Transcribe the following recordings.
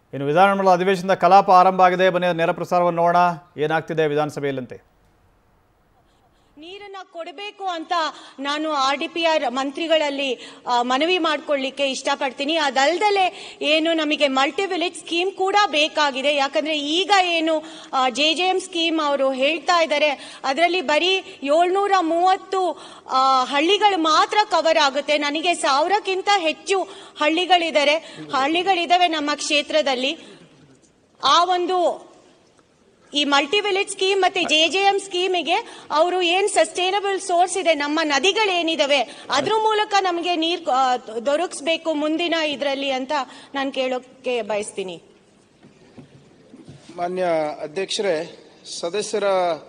ಇನ್ನು ವಿಧಾನಮಂಡಲ ಅಧಿವೇಶನದ ಕಲಾಪ ಆರಂಭ ಆಗಿದೆ ಬನ್ನಿ ನೇರ ಪ್ರಸಾರವನ್ನು ನೋಡೋಣ ಏನಾಗ್ತಿದೆ ವಿಧಾನಸಭೆಯಲ್ಲಂತೆ ನೀರನ್ನ ಕೊಡಬೇಕು ಅಂತ ನಾನು ಆರ್ ಡಿ ಪಿ ಆರ್ ಮಂತ್ರಿಗಳಲ್ಲಿ ಆ, ಮನವಿ ಮಾಡ್ಕೊಳ್ಳಿಕ್ಕೆ ಇಷ್ಟಪಡ್ತೀನಿ ಅದಲ್ದಲೆ ಏನು ನಮಗೆ ಮಲ್ಟಿ ವಿಲೇಜ್ ಸ್ಕೀಮ್ ಕೂಡ ಬೇಕಾಗಿದೆ ಯಾಕಂದ್ರೆ ಈಗ ಏನು ಜೆ ಜೆ ಎಂ ಸ್ಕೀಮ್ ಅವರು ಹೇಳ್ತಾ ಇದ್ದಾರೆ ಅದರಲ್ಲಿ ಬರೀ ಏಳ್ನೂರ ಮೂವತ್ತು ಆ, ಹಳ್ಳಿಗಳು ಮಾತ್ರ ಕವರ್ ಆಗುತ್ತೆ ನನಗೆ ಸಾವಿರಕ್ಕಿಂತ ಹೆಚ್ಚು ಹಳ್ಳಿಗಳಿದ್ದಾರೆ ಹಳ್ಳಿಗಳಿದಾವೆ ನಮ್ಮ ಕ್ಷೇತ್ರದಲ್ಲಿ ಆ ಒಂದು ಈ ಮಲ್ಟಿ ವಿಲೇಜ್ ಸ್ಕೀಮ್ ಮತ್ತೆ ಜೆ ಜೆ ಎಂ ಸ್ಕೀಮಿಗೆ ಅವರು ಏನ್ ಸಸ್ಟೈನಬಲ್ ಸೋರ್ಸ್ ಇದೆ ನಮ್ಮ ನದಿಗಳೇನಿದಾವೆ ಅದ್ರ ಮೂಲಕ ನಮಗೆ ನೀರ್ ಆ, ದೊರಕಿಸ್ಬೇಕು ಮುಂದಿನ ಇದರಲ್ಲಿ ಅಂತ ನಾನು ಕೇಳೋಕೆ ಬಯಸ್ತೀನಿ ಮಾನ್ಯ ಅಧ್ಯಕ್ಷರೇ ಸದಸ್ಯರ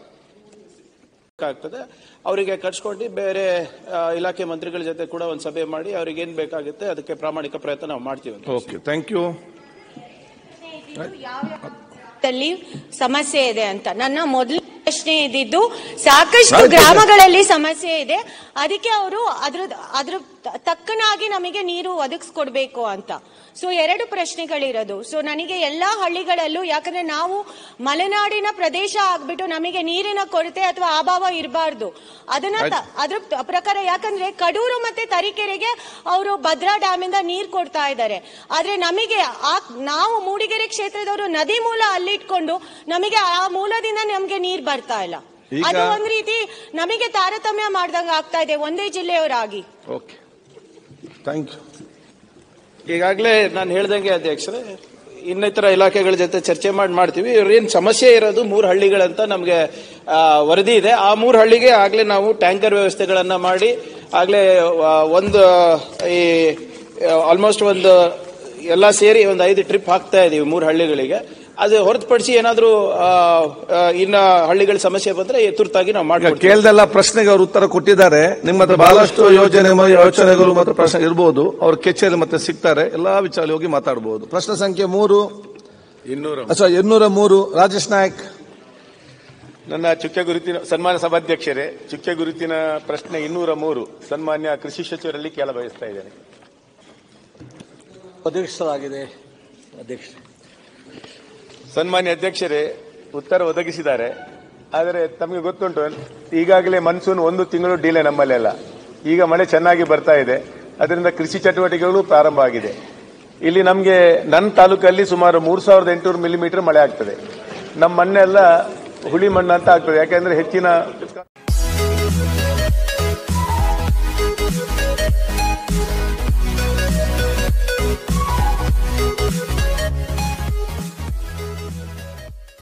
ಆಗ್ತದೆ ಅವರಿಗೆ ಕಟ್ಸ್ಕೊಂಡು ಬೇರೆ ಆ, ಇಲಾಖೆ ಮಂತ್ರಿಗಳ ಜೊತೆ ಕೂಡ ಒಂದು ಸಭೆ ಮಾಡಿ ಅವ್ರಿಗೆ ಏನ್ ಬೇಕಾಗುತ್ತೆ ಅದಕ್ಕೆ ಪ್ರಾಮಾಣಿಕ ಪ್ರಯತ್ನ ನಾವು ಮಾಡ್ತೀವಿ ಓಕೆ ಥ್ಯಾಂಕ್ ಯು ಅಲ್ಲಿ ಸಮಸ್ಯೆ ಇದೆ ಅಂತ ನನ್ನ ಮೊದಲ ಪ್ರಶ್ನೆ ಇದ್ದಿದ್ದು ಸಾಕಷ್ಟು ಗ್ರಾಮಗಳಲ್ಲಿ ಸಮಸ್ಯೆ ಇದೆ ಅದಕ್ಕೆ ಅವರು ಅದ್ರ ಅದ್ರ ತಕ್ಕನಾಗಿ ನಮಗೆ ನೀರು ಒದಗಿಸ್ಕೊಡ್ಬೇಕು ಅಂತ ಸೊ ಎರಡು ಪ್ರಶ್ನೆಗಳಿರೋದು ಸೊ ನನಗೆ ಎಲ್ಲಾ ಹಳ್ಳಿಗಳಲ್ಲೂ ಯಾಕಂದ್ರೆ ನಾವು ಮಲೆನಾಡಿನ ಪ್ರದೇಶ ಆಗ್ಬಿಟ್ಟು ನಮಗೆ ನೀರಿನ ಕೊರತೆ ಅಥವಾ ಅಭಾವ ಇರಬಾರ್ದು ಅದನ್ನ ತ- ಅದ್ರ ತ- ಪ್ರಕಾರ ಯಾಕಂದ್ರೆ ಕಡೂರು ಮತ್ತೆ ತರೀಕೆರೆಗೆ ಅವರು ಭದ್ರಾ ಡ್ಯಾಮ್ ಇಂದ ನೀರ್ ಕೊಡ್ತಾ ಇದ್ದಾರೆ ಆದ್ರೆ ನಮಗೆ ಆ ನಾವು ಮೂಡಿಗೆರೆ ಕ್ಷೇತ್ರದವರು ನದಿ ಮೂಲ ಅಲ್ಲಿಟ್ಕೊಂಡು ನಮಗೆ ಆ ಮೂಲದಿಂದ ನಮ್ಗೆ ನೀರ್ ಬರ್ತಾ ಇಲ್ಲ ಈಗ- ಅದು ಒಂದ್ ರೀತಿ ನಮಗೆ ತಾರತಮ್ಯ ಮಾಡ್ದಂಗ ಆಗ್ತಾ ಇದೆ ಒಂದೇ ಜಿಲ್ಲೆಯವರಾಗಿ ಓಕೆ ಥ್ಯಾಂಕ್ ಯು ಈಗಾಗಲೇ ನಾನು ಹೇಳ್ದಂಗೆ ಅಧ್ಯಕ್ಷರೇ ಇನ್ನಿತರ ಇಲಾಖೆಗಳ ಜೊತೆ ಚರ್ಚೆ ಮಾಡಿ ಮಾಡ್ತೀವಿ ಇವ್ರೇನ್ ಸಮಸ್ಯೆ ಇರೋದು ಮೂರು ಹಳ್ಳಿಗಳಂತ ನಮಗೆ ಆ, ವರದಿ ಇದೆ ಆ ಮೂರು ಹಳ್ಳಿಗೆ ಆಗ್ಲೇ ನಾವು ಟ್ಯಾಂಕರ್ ವ್ಯವಸ್ಥೆಗಳನ್ನ ಮಾಡಿ ಆಗ್ಲೇ ಆ, ಒಂದು ಈ ಆಲ್ಮೋಸ್ಟ್ ಒಂದು ಎಲ್ಲ ಸೇರಿ ಒಂದು ಐದು ಟ್ರಿಪ್ ಹಾಕ್ತಾ ಇದೀವಿ ಮೂರು ಹಳ್ಳಿಗಳಿಗೆ ಅದು ಹೊರತುಪಡಿಸಿ ಏನಾದರೂ ಇನ್ನ ಹಳ್ಳಿಗಳ ಸಮಸ್ಯೆ ಬಂದ್ರೆ ತುರ್ತಾಗಿ ನಾವು ಈಗ ಮಾಡ್ಕೊಡ್ತೀವಿ ಕೇಳ್ದೆಲ್ಲ ಪ್ರಶ್ನೆಗೆ ಅವರು ಉತ್ತರ ಕೊಟ್ಟಿದ್ದಾರೆ ನಿಮ್ಮ ಹತ್ರ ಬಹಳಷ್ಟು ಯೋಜನೆ ಮ- ಯೋಚನೆಗಳು ಮತ್ತು ಪ್ರಶ್ನೆ ಇರಬಹುದು ಅವ್ರ ಕೆಚ್ಚೇರಿ ಮತ್ತೆ ಸಿಗ್ತಾರೆ ಎಲ್ಲಾ ವಿಚಾರ ಹೋಗಿ ಮಾತಾಡಬಹುದು ಪ್ರಶ್ನೆ ಸಂಖ್ಯೆ ಮೂರು ಇನ್ನೂರ ಸಾರಿ ಇನ್ನೂರ ಮೂರು ರಾಜೇಶ್ ನಾಯಕ್ ನನ್ನ ಚುಕ್ಕೆ ಗುರುತಿನ ಸನ್ಮಾನ್ಯ ಸಭಾಧ್ಯಕ್ಷರೇ ಚುಕ್ಕೆ ಗುರುತಿನ ಪ್ರಶ್ನೆ ಇನ್ನೂರ ಮೂರು ಸನ್ಮಾನ್ಯ ಕೃಷಿ ಸಚಿವರಲ್ಲಿ ಕೇಳ ಬಯಸ್ತಾ ಇದ್ದೇನೆ ಒದಗಿಸಲಾಗಿದೆ ಅಧ್ಯಕ್ಷ ಸನ್ಮಾನ್ಯ ಅಧ್ಯಕ್ಷರೇ ಉತ್ತರ ಒದಗಿಸಿದ್ದಾರೆ ಆದರೆ ತಮಗೆ ಗೊತ್ತುಂಟು ಈಗಾಗಲೇ ಮನ್ಸೂನ್ ಒಂದು ತಿಂಗಳು ಡಿಲೇ ನಮ್ಮಲ್ಲೆಲ್ಲ ಈಗ ಮಳೆ ಚೆನ್ನಾಗಿ ಬರ್ತಾ ಇದೆ ಅದರಿಂದ ಕೃಷಿ ಚಟುವಟಿಕೆಗಳು ಪ್ರಾರಂಭ ಆಗಿದೆ ಇಲ್ಲಿ ನಮಗೆ ನನ್ನ ತಾಲೂಕಲ್ಲಿ ಸುಮಾರು ಮೂರು ಸಾವಿರದ ಎಂಟುನೂರು ಮಿಲಿಮೀಟರ್ ಮಳೆ ಆಗ್ತದೆ ನಮ್ಮ ಮಣ್ಣೆಲ್ಲ ಹುಳಿ ಮಣ್ಣು ಅಂತ ಆಗ್ತದೆ ಯಾಕೆಂದ್ರೆ ಹೆಚ್ಚಿನ